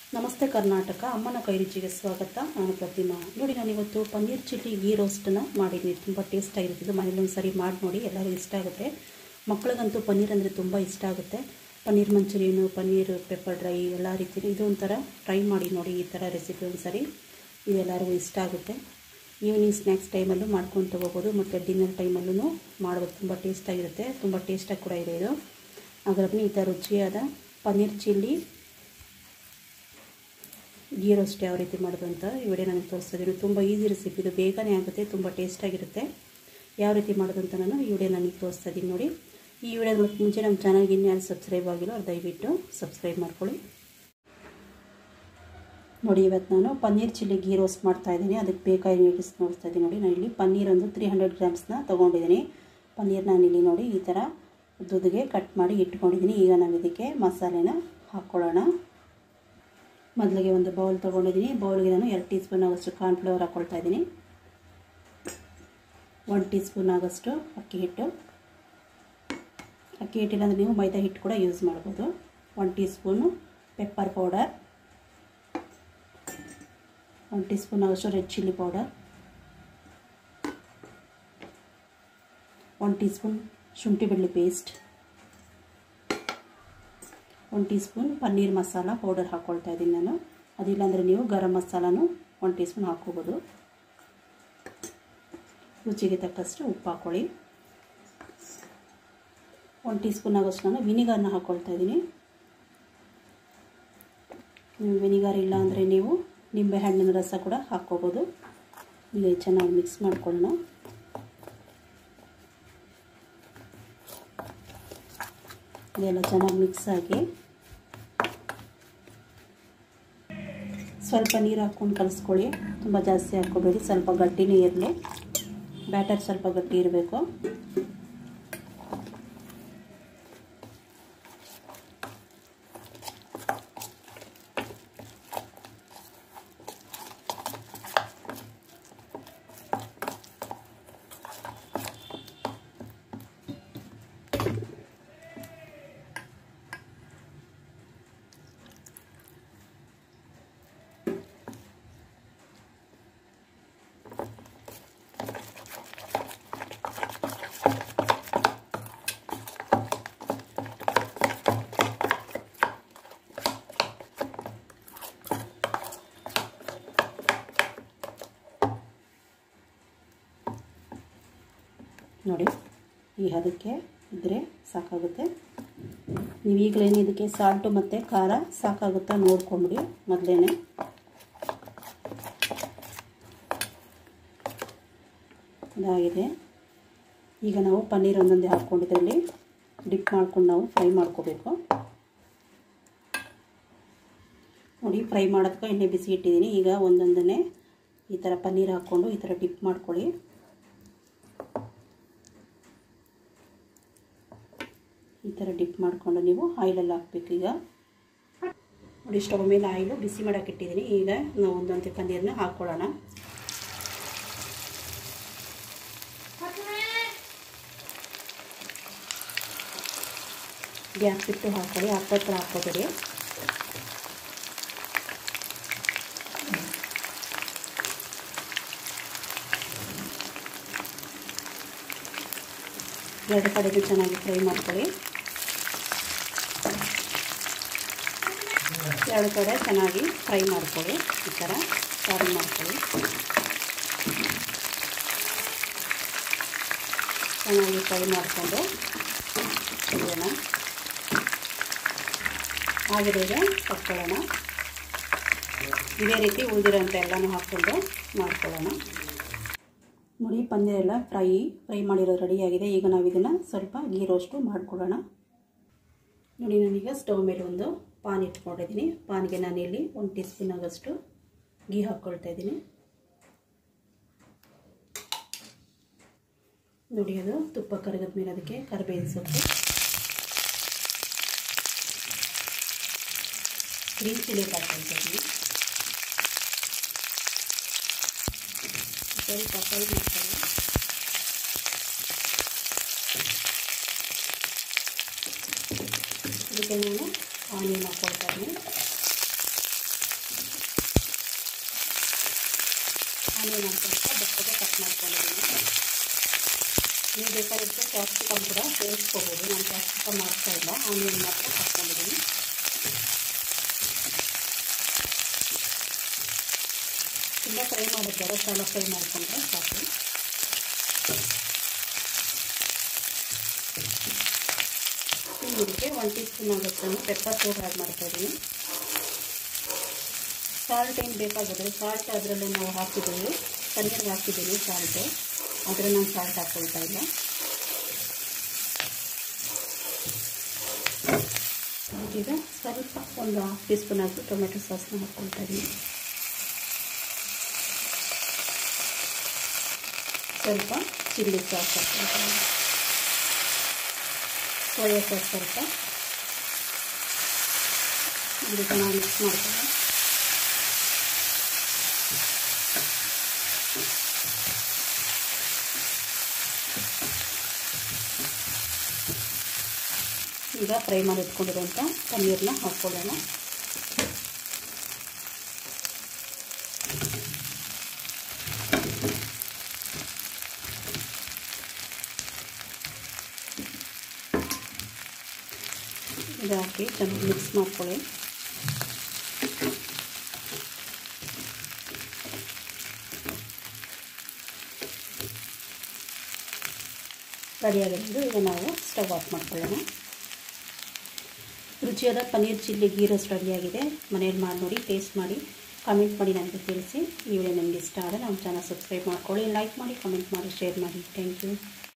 ನಮಸ್ತೆ ಕರ್ನಾಟಕ ಅಮ್ಮನ ಕೈ ರುಚಿಗೆ ಸ್ವಾಗತ ನಾನು ಪ್ರತಿಮಾ ನೋಡಿ ನಾನು ಇವತ್ತು ಪನ್ನೀರ್ ಚಿಲ್ಲಿ ಗೀ ರೋಸ್ಟನ್ನು ಮಾಡಿದ್ದೀನಿ ತುಂಬ ಟೇಸ್ಟ್ ಆಗಿರ್ತಿದ್ದು ಮನೇಲಿ ಒಂದು ಸರಿ ಮಾಡಿ ನೋಡಿ ಎಲ್ಲರಿಗೂ ಇಷ್ಟ ಆಗುತ್ತೆ ಮಕ್ಳಿಗಂತೂ ಪನ್ನೀರ್ ಅಂದರೆ ತುಂಬ ಇಷ್ಟ ಆಗುತ್ತೆ paneer manchurian paneer pepper dry ಎಲ್ಲ ರೀತಿ ಇದು ಒಂಥರ ಟ್ರೈ ಮಾಡಿ ನೋಡಿ ಈ ಥರ ರೆಸಿಪಿ ಒಂದು ಸರಿ ಇದು ಎಲ್ಲರಿಗೂ ಇಷ್ಟ ಆಗುತ್ತೆ ಈವ್ನಿಂಗ್ ಸ್ನ್ಯಾಕ್ಸ್ ಟೈಮಲ್ಲೂ ಮಾಡ್ಕೊಂಡು ತೊಗೋಬೋದು ಮತ್ತು ಡಿನ್ನರ್ ಟೈಮಲ್ಲೂ ಮಾಡೋದು ತುಂಬ ಟೇಸ್ಟಾಗಿರುತ್ತೆ ತುಂಬ ಟೇಸ್ಟಾಗಿ ಕೂಡ ಇದೆ ಇದು ಅದರಲ್ಲಿ ಈ ಥರ ರುಚಿಯಾದ ಪನ್ನೀರ್ ಚಿಲ್ಲಿ ಗೀ ರೋಸ್ಟ್ ಯಾವ ರೀತಿ ಮಾಡೋದು ಅಂತ ಈ ವಿಡಿಯೋ ನನಗೆ ತೋರಿಸ್ತಾ ಇದ್ದೀನಿ ತುಂಬ ಈಸಿ ರೆಸಿಪಿ ಇದು ಬೇಗನೆ ಆಗುತ್ತೆ ತುಂಬ ಟೇಸ್ಟಾಗಿರುತ್ತೆ ಯಾವ ರೀತಿ ಮಾಡೋದು ಅಂತ ನಾನು ಈ ವಿಡಿಯೋ ನನಗೆ ತೋರಿಸ್ತಾ ಇದ್ದೀನಿ ನೋಡಿ ಈ ವಿಡಿಯೋ ನೋಡೋಕ್ಕೆ ಮುಂಚೆ ನಮ್ಮ ಚಾನಲ್ಗೆ ಇನ್ಯಾರು ಸಬ್ಸ್ಕ್ರೈಬ್ ಆಗಿಲ್ಲ ಅವ್ರು ದಯವಿಟ್ಟು ಸಬ್ಸ್ಕ್ರೈಬ್ ಮಾಡ್ಕೊಳ್ಳಿ ನೋಡಿ ಇವತ್ತು ನಾನು ಪನ್ನೀರ್ ಚಿಲ್ಲಿ ಗೀ ರೋಸ್ಟ್ ಮಾಡ್ತಾ ಇದ್ದೀನಿ ಅದಕ್ಕೆ ಬೇಕಾಗಿ ಇಂಗ್ರೀಡಿಯಂಟ್ಸ್ ನೋಡ್ತಾ ಇದ್ದೀನಿ ನೋಡಿ ನಾನು ಇಲ್ಲಿ ಪನ್ನೀರ್ ಒಂದು ತ್ರೀ ಹಂಡ್ರೆಡ್ ಗ್ರಾಮ್ಸ್ನ ತೊಗೊಂಡಿದ್ದೀನಿ ಪನ್ನೀರ್ ನಾನು ಇಲ್ಲಿ ನೋಡಿ ಈ ಥರ ಉದ್ದುದಿಗೆ ಕಟ್ ಮಾಡಿ ಇಟ್ಕೊಂಡಿದ್ದೀನಿ ಈಗ ನಾವು ಇದಕ್ಕೆ ಮಸಾಲೆನ ಹಾಕ್ಕೊಳ್ಳೋಣ ಮೊದಲಿಗೆ ಒಂದು ಬೌಲ್ ತೊಗೊಂಡಿದ್ದೀನಿ ಬೌಲ್ಗೆ ನಾನು ಎರಡು ಟೀ ಸ್ಪೂನ್ ಆಗೋಷ್ಟು ಕಾರ್ನ್ಫ್ಲವರ್ ಹಾಕ್ಕೊಳ್ತಾ ಇದ್ದೀನಿ ಒನ್ ಟೀ ಸ್ಪೂನ್ ಆಗೋಷ್ಟು ಅಕ್ಕಿ ಹಿಟ್ಟು ಅಕ್ಕಿ ಹಿಟ್ಟಿಲ್ಲಂದ್ರೆ ನೀವು ಮೈದಾ ಹಿಟ್ಟು ಕೂಡ ಯೂಸ್ ಮಾಡ್ಬೋದು one teaspoon pepper powder one teaspoon ಆಗೋಷ್ಟು red chilli powder one teaspoon ಶುಂಠಿ ಬೆಳ್ಳಿ paste one teaspoon paneer masala powder ಹಾಕ್ಕೊಳ್ತಾ ಇದ್ದೀನಿ ನಾನು ಅದಿಲ್ಲಾಂದರೆ ನೀವು ಗರಂ ಮಸಾಲನೂ ಒನ್ ಟೀ ಸ್ಪೂನ್ ಹಾಕ್ಕೋಬೋದು ರುಚಿಗೆ ತಕ್ಕಷ್ಟು ಉಪ್ಪು ಹಾಕ್ಕೊಳ್ಳಿ ಒನ್ ಟೀ ಸ್ಪೂನ್ ಆಗೋಷ್ಟು ನಾನು ವಿನಿಗರ್ನ ಹಾಕ್ಕೊಳ್ತಾ ಇದ್ದೀನಿ ವಿನಿಗರ್ ಇಲ್ಲ ಅಂದರೆ ನೀವು ನಿಂಬೆ ಹಣ್ಣಿನ ರಸ ಕೂಡ ಹಾಕ್ಕೋಬೋದು ಈಗ ಚೆನ್ನಾಗಿ ಮಿಕ್ಸ್ ಮಾಡ್ಕೊಳ್ಳೋಣ ಇದೆಲ್ಲ ಚೆನ್ನಾಗಿ ಮಿಕ್ಸ್ ಆಗಿ ಸ್ವಲ್ಪ ನೀರು ಹಾಕ್ಕೊಂಡು ಕಲಿಸ್ಕೊಳ್ಳಿ ತುಂಬ ಜಾಸ್ತಿ ಹಾಕ್ಕೋಬೇಡಿ ಸ್ವಲ್ಪ ಗಟ್ಟಿನೇ ಇರಲಿ ಬ್ಯಾಟರ್ ಸ್ವಲ್ಪ ಗಟ್ಟಿ ಇರಬೇಕು ನೋಡಿ ಈ ಹದಕ್ಕೆ ಇದ್ದರೆ ಸಾಕಾಗುತ್ತೆ ನೀವು ಈಗಲೇ ಇದಕ್ಕೆ ಸಾಲ್ಟು ಮತ್ತು ಖಾರ ಸಾಕಾಗುತ್ತಾ ನೋಡ್ಕೊಂಬಿಡಿ ಮೊದಲೇ ಇದಾಗಿದೆ ಈಗ ನಾವು ಪನ್ನೀರ್ ಒಂದೊಂದೇ ಹಾಕ್ಕೊಂಡಿದ್ರಲ್ಲಿ ಡಿಪ್ ಮಾಡ್ಕೊಂಡು ನಾವು ಫ್ರೈ ಮಾಡ್ಕೋಬೇಕು ನೋಡಿ ಫ್ರೈ ಮಾಡೋದಕ್ಕೆ ಎಣ್ಣೆ ಬಿಸಿ ಇಟ್ಟಿದ್ದೀನಿ ಈಗ ಒಂದೊಂದನ್ನೇ ಈ ಥರ ಪನ್ನೀರ್ ಹಾಕ್ಕೊಂಡು ಈ ಥರ ಡಿಪ್ ಮಾಡ್ಕೊಳ್ಳಿ ಈ ಥರ ಡಿಪ್ ಮಾಡಿಕೊಂಡು ನೀವು ಆಯಿಲಲ್ಲಿ ಹಾಕ್ಬೇಕು ಈಗ ನೋಡಿ ಸ್ಟವ್ ಮೇಲೆ ಆಯಿಲು ಬಿಸಿ ಮಾಡೋಕೆ ಇಟ್ಟಿದ್ದೀನಿ ಈಗ ನಾವು ಒಂದೊಂದೇ ಪನ್ನೀರನ್ನ ಹಾಕ್ಕೊಳ್ಳೋಣ ಗ್ಯಾಸ್ ಬಿಟ್ಟು ಹಾಕ್ಕೊಳ್ಳಿ ಹತ್ತತ್ರ ಹಾಕ್ಕೋಬೇಡಿ ಎರಡು ಕಡೆಗೂ ಚೆನ್ನಾಗಿ ಫ್ರೈ ಮಾಡ್ಕೊಳ್ಳಿ ಎರಡು ಕಡೆ ಚೆನ್ನಾಗಿ ಫ್ರೈ ಮಾಡ್ಕೊಳ್ಳಿ ಈ ಥರ ಫ್ರೈ ಮಾಡ್ಕೊಳ್ಳಿ ಚೆನ್ನಾಗಿ ಫ್ರೈ ಮಾಡಿಕೊಂಡು ಇಡೋಣ ಆಗಿರೋಗೆ ಹಾಕ್ಕೊಳ್ಳೋಣ ಇದೇ ರೀತಿ ಉಳಿದಿರೋಂಥ ಎಲ್ಲನೂ ಹಾಕ್ಕೊಂಡು ಮಾಡ್ಕೊಳ್ಳೋಣ ನೋಡಿ ಪನ್ನೀರ್ ಎಲ್ಲ ಫ್ರೈ ಫ್ರೈ ಮಾಡಿರೋದು ರೆಡಿಯಾಗಿದೆ ಈಗ ನಾವು ಇದನ್ನು ಸ್ವಲ್ಪ ಗೀ ರೋಸ್ಟು ಮಾಡ್ಕೊಳ್ಳೋಣ ನೋಡಿ ನಾನೀಗ ಸ್ಟವ್ ಮೇಲೆ ಒಂದು ಪಾನ್ ಇಟ್ಕೊಂಡಿದ್ದೀನಿ ಪಾನ್ಗೆ ನಾನಿಲ್ಲಿ ಒಂದು ಟೀ ಸ್ಪೂನ್ ಆಗೋಷ್ಟು ಗೀ ಹಾಕ್ಕೊಳ್ತಾ ಇದ್ದೀನಿ ನೋಡಿ ಅದು ತುಪ್ಪ ಕರಗದ ಮೇಲೆ ಅದಕ್ಕೆ ಕರಿಬೇವಿನ ಸೊಪ್ಪು ಗ್ರೀನ್ ಚಿಲ್ಲಿ ಹಾಕ್ಕೊಳ್ತಾ ಇದ್ದೀನಿ ಸ್ವಲ್ಪ ಫ್ರೈ ಮಾಡ್ಕೊಳ್ಳಿ ಇದಕ್ಕೆ ನಾನು ಆನಿಯನ್ ಹಾಕ್ಕೊಳ್ತಾ ಇದ್ದೀನಿ ಆನಿಯನ್ ಅಂತ ದಪ್ಪಗೆ ಕಟ್ ಮಾಡ್ಕೊಂಡಿದ್ದೀನಿ ನೀವು ಬೇಕಾದ್ರೆ ಕ್ಯಾಪ್ಸಿಕಮ್ ಕೂಡ ಸೇರಿಸ್ಕೋಬೋದು ನಾನು ಕ್ಯಾಪ್ಸಿಕಮ್ ಮಾಡ್ತಾ ಇಲ್ಲ ಆನಿಯನ್ ಮಾತ್ರ ಹಾಕ್ಕೊಂಡಿದ್ದೀನಿ ತುಂಬ ಫ್ರೈ ಮಾಡಿದ್ದಾರೆ ಸಾಲ ಫ್ರೈ ಮಾಡಿಕೊಂಡ್ರೆ ಸಾಕು ಇದಕ್ಕೆ ಒನ್ ಟೀ ಸ್ಪೂನ್ ಆಗುತ್ತೆ ಪೆಪ್ಪರ್ ಪೌಡರ್ ಆ್ಯಡ್ ಮಾಡ್ತಾಯಿದ್ದೀನಿ ಸಾಲ್ಟ್ ಏನು ಬೇಕಾಗಿದ್ರೆ ಸಾಲ್ಟ್ ಅದರಲ್ಲೇ ನಾವು ಹಾಕಿದ್ದೀವಿ ಪನ್ನೀರ್ಗೆ ಹಾಕಿದ್ದೀನಿ ಸಾಲ್ಟು ಆದರೆ ನಾನು ಸಾಲ್ಟ್ ಹಾಕ್ಕೊಳ್ತಾ ಇಲ್ಲ ಈಗ ಸ್ವಲ್ಪ ಒಂದು ಹಾಫ್ ಟೀ ಸ್ಪೂನ್ ಆಗಿ ಟೊಮೆಟೊ ಸಾಸ್ನ ಹಾಕ್ಕೊಳ್ತಾ ಇದ್ದೀನಿ ಸ್ವಲ್ಪ ಚಿಲ್ಲಿ ಸಾಸ್ ಹಾಕ್ಕೊಳ್ತಾ ಇದ್ದೀನಿ ಸೋಯಾ ಸಾಸ್ ಸ್ವಲ್ಪ ಇದು ಚೆನ್ನಾಗಿ ಮಿಕ್ಸ್ ಮಾಡ್ತೀನಿ ಈಗ ಫ್ರೈ ಮಾಡಿ ಇಟ್ಕೊಂಡಿರೋಂಥ ಪನ್ನೀರನ್ನ ಹಾಕ್ಕೊಳ್ಳೋಣ ಇದು ಹಾಕಿ ಚೆನ್ನಾಗಿ ಮಿಕ್ಸ್ ಮಾಡ್ಕೊಳ್ಳಿ ರೆಡಿಯಾಗಿರೋದು ಈಗ ನಾವು ಸ್ಟವ್ ಆಫ್ ಮಾಡ್ಕೊಳ್ಳೋಣ ರುಚಿಯಾದ ಪನ್ನೀರ್ ಚಿಲ್ಲಿ ಗೀ ರೋಸ್ಟ್ ರೆಡಿಯಾಗಿದೆ ಮನೇಲಿ ಮಾಡಿ ನೋಡಿ ಟೇಸ್ಟ್ ಮಾಡಿ ಕಮೆಂಟ್ ಮಾಡಿ ನನಗೆ ತಿಳಿಸಿ ಈ ವಿಡಿಯೋ ನಿಮಗೆ ಇಷ್ಟ ಆದರೆ ನಮ್ಮ ಚಾನಲ್ ಸಬ್ಸ್ಕ್ರೈಬ್ ಮಾಡ್ಕೊಳ್ಳಿ ಲೈಕ್ ಮಾಡಿ ಕಮೆಂಟ್ ಮಾಡಿ ಶೇರ್ ಮಾಡಿ ಥ್ಯಾಂಕ್ ಯು